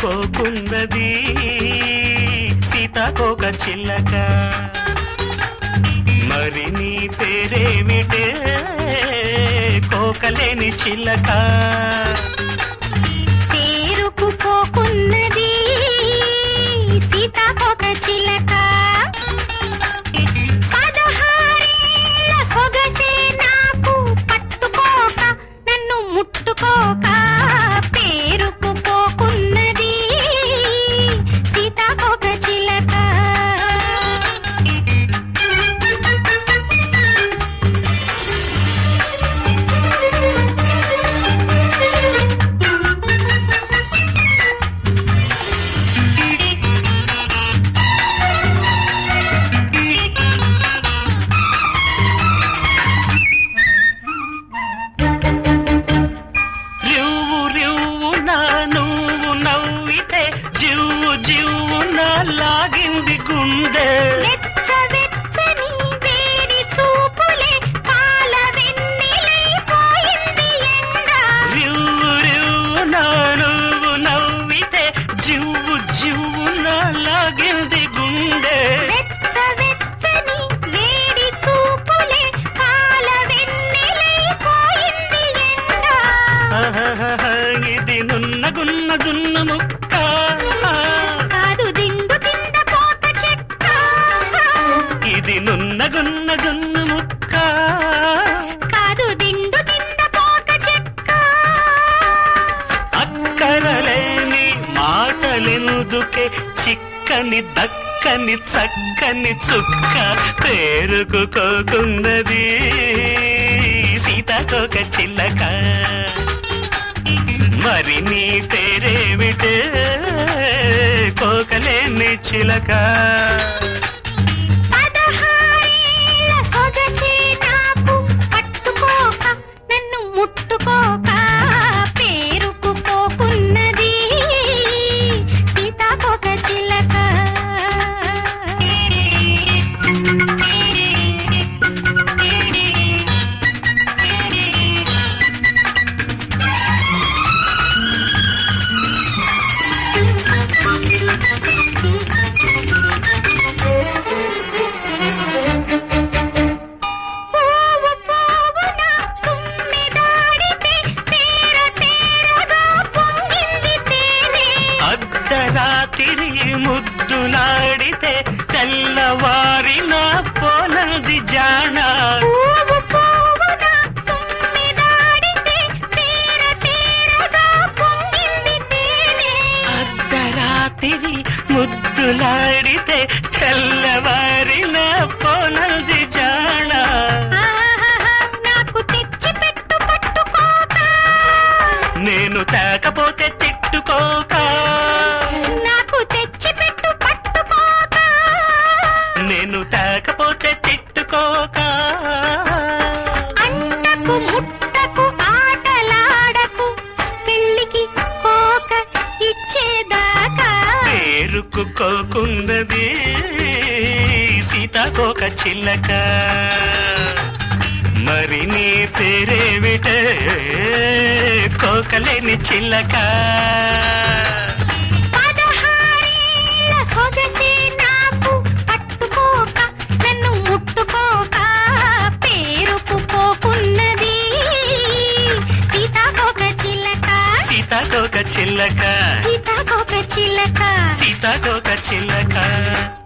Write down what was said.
కోకున్నది సీతాకోక చిల్లక మరి నీ పేరేమిటే కోకలేని చిల్లక పేరుకు పోకున్నది సీతాకోక చిలక పదహారేళ్ల సొగసే నాకు పట్టుకోక నన్ను ముట్టుకోక పేరుకు పోకున్నది సీతాకోక చిలక రివ్వు రివ్వు నా నువ్వు నవ్వితే జివ్వు జివ్వు నా లాగింది గుండె వెచ్చ వెచ్చని వేడి చూపులే కాల వెన్నెలైపోయింది ఎండ రివ్వు రివ్వు నా నువ్వు నవ్వితే జివ్వు జివ్వు నా లాగింది గుండె వెచ్చ వెచ్చని వేడి చూపులే కాల వెన్నెలైపోయింది ఎండ ఆహాహాహా, ఇది నున్న గున్న జున్న ముక్క కాదు దిండు కింద పోత చెక్క ఇది నున్న గున్న జున్న ముక్క కాదు దిండు కింద పోత చెక్క అక్కరలేని మాటలెందుకే చిక్కని దక్కని చక్కని చుక్క పేరుకుకోకున్నది సీతాకోక చిల్లక మరి నీ పేరేమిటే కోకలేని చిలక పదహారేళ్ల సొగసే నాకు పట్టుకోక నన్ను ముట్టుకోక పేరుకు పోకున్నది సీతాకోక చిలక పువ్వు పువ్వున తుమ్మెదాడితే తేర తేరగా పొంగింది తేనె అర్ధరాత్రి ముద్దులాడితే తెల్లవారిన పోనది జాణ పువ్వు పువ్వున తుమ్మెదాడితే తేర తేరగా పొంగింది తేనె అర్ధరాత్రి ముద్దులాడితే తెల్లవారిన పోనది జాణ ఆహాహా, నాకు తెచ్చి పెట్టు పట్టుకోక నేను తాకపోతే తిట్టుకోక నాకు తెచ్చి పెట్టు పట్టుకోక నేను తాకపోతే తిట్టుకోక అంటకు ముట్టకు ఆటలాడకు పెళ్ళికి కోక ఇచ్చేదాకా పేరుకుకోకున్నది సీతాకోక చిల్లక మరి నీ పేరేమిటే కోకలేని చిల్లక పదహారేళ్ల సొగసే నాకు పట్టుకోక నన్ను ముట్టుకోక పేరుకు పోకున్నది సీతాకోక చిలక సీతాకోక చిల్లక సీతాకోక చిలక సీతాకోక చిల్లక